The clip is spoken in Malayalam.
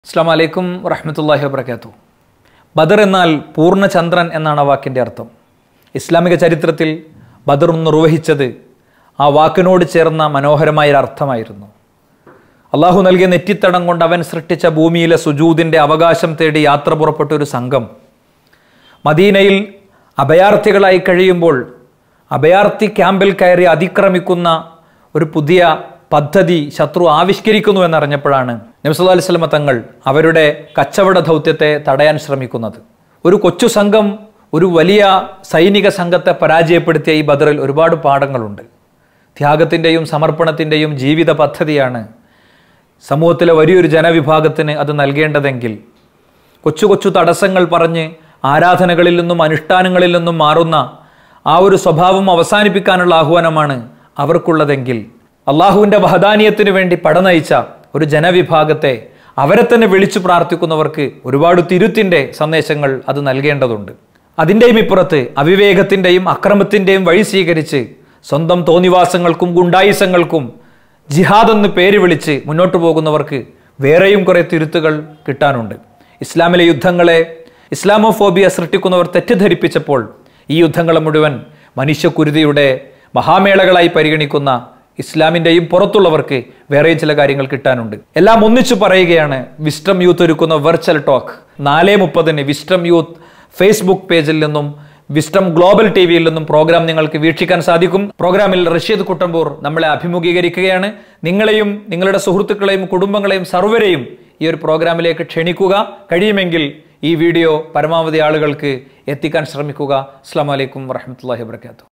അസ്സാം വലൈക്കും വറഹമത്തല്ലാഹി വബർക്കാത്തു ബദർ എന്നാൽ പൂർണ്ണചന്ദ്രൻ എന്നാണ് ആ വാക്കിൻ്റെ അർത്ഥം ഇസ്ലാമിക ചരിത്രത്തിൽ ബദർ നിർവഹിച്ചത് ആ വാക്കിനോട് ചേർന്ന മനോഹരമായ ഒരു അർത്ഥമായിരുന്നു അള്ളാഹു നൽകിയ നെറ്റിത്തടം കൊണ്ട് അവൻ സൃഷ്ടിച്ച ഭൂമിയിലെ സുജൂദിൻ്റെ അവകാശം തേടി യാത്ര പുറപ്പെട്ട ഒരു സംഘം മദീനയിൽ അഭയാർത്ഥികളായി കഴിയുമ്പോൾ അഭയാർത്ഥി ക്യാമ്പിൽ കയറി അതിക്രമിക്കുന്ന ഒരു പുതിയ പദ്ധതി ശത്രു ആവിഷ്കരിക്കുന്നു എന്നറിഞ്ഞപ്പോഴാണ് നബ്സുല്ലാ അലൈഹി സ്വലമ തങ്ങൾ അവരുടെ കച്ചവട ദൗത്യത്തെ തടയാൻ ശ്രമിക്കുന്നത് ഒരു കൊച്ചു സംഘം ഒരു വലിയ സൈനിക സംഘത്തെ പരാജയപ്പെടുത്തിയ ഈ ബദറിൽ ഒരുപാട് പാഠങ്ങളുണ്ട് ത്യാഗത്തിൻ്റെയും സമർപ്പണത്തിൻ്റെയും ജീവിത പദ്ധതിയാണ് സമൂഹത്തിലെ വലിയൊരു ജനവിഭാഗത്തിന് അത് നൽകേണ്ടതെങ്കിൽ കൊച്ചു കൊച്ചു തടസ്സങ്ങൾ പറഞ്ഞ് ആരാധനകളിൽ നിന്നും അനുഷ്ഠാനങ്ങളിൽ നിന്നും മാറുന്ന ആ ഒരു സ്വഭാവം അവസാനിപ്പിക്കാനുള്ള ആഹ്വാനമാണ് അവർക്കുള്ളതെങ്കിൽ അള്ളാഹുവിൻ്റെ വഹദാനീയത്തിന് വേണ്ടി പടനയിച്ച ഒരു ജനവിഭാഗത്തെ അവരെ തന്നെ വിളിച്ചു പ്രാർത്ഥിക്കുന്നവർക്ക് ഒരുപാട് തിരുത്തിൻ്റെ സന്ദേശങ്ങൾ അത് നൽകേണ്ടതുണ്ട് അതിൻ്റെയും ഇപ്പുറത്ത് അവിവേകത്തിൻ്റെയും അക്രമത്തിൻ്റെയും വഴി സ്വീകരിച്ച് സ്വന്തം തോന്നിവാസങ്ങൾക്കും ഗുണ്ടായിസങ്ങൾക്കും ജിഹാദ് എന്ന് പേര് വിളിച്ച് മുന്നോട്ട് പോകുന്നവർക്ക് വേറെയും കുറേ തിരുത്തുകൾ കിട്ടാനുണ്ട് ഇസ്ലാമിലെ യുദ്ധങ്ങളെ ഇസ്ലാമോഫോബിയ സൃഷ്ടിക്കുന്നവർ തെറ്റിദ്ധരിപ്പിച്ചപ്പോൾ ഈ യുദ്ധങ്ങളെ മുഴുവൻ മനുഷ്യക്കുരുതിയുടെ മഹാമേളകളായി പരിഗണിക്കുന്ന ഇസ്ലാമിൻ്റെയും പുറത്തുള്ളവർക്ക് വേറെയും ചില കാര്യങ്ങൾ കിട്ടാനുണ്ട് എല്ലാം ഒന്നിച്ചു പറയുകയാണ് വിസ്റ്റം യൂത്ത് ഒരുക്കുന്ന വെർച്വൽ ടോക്ക് നാല് മുപ്പതിന് വിസ്റ്റം യൂത്ത് ഫേസ്ബുക്ക് പേജിൽ നിന്നും വിസ്റ്റം ഗ്ലോബൽ ടി വിയിൽ നിന്നും പ്രോഗ്രാം നിങ്ങൾക്ക് വീക്ഷിക്കാൻ സാധിക്കും പ്രോഗ്രാമിൽ റഷീദ് കുട്ടമ്പൂർ നമ്മളെ അഭിമുഖീകരിക്കുകയാണ് നിങ്ങളെയും നിങ്ങളുടെ സുഹൃത്തുക്കളെയും കുടുംബങ്ങളെയും സർവരെയും ഈ ഒരു പ്രോഗ്രാമിലേക്ക് ക്ഷണിക്കുക കഴിയുമെങ്കിൽ ഈ വീഡിയോ പരമാവധി ആളുകൾക്ക് എത്തിക്കാൻ ശ്രമിക്കുക അസ്സാം വലൈക്കും വറഹമത്തല്ലാഹി വാത്തു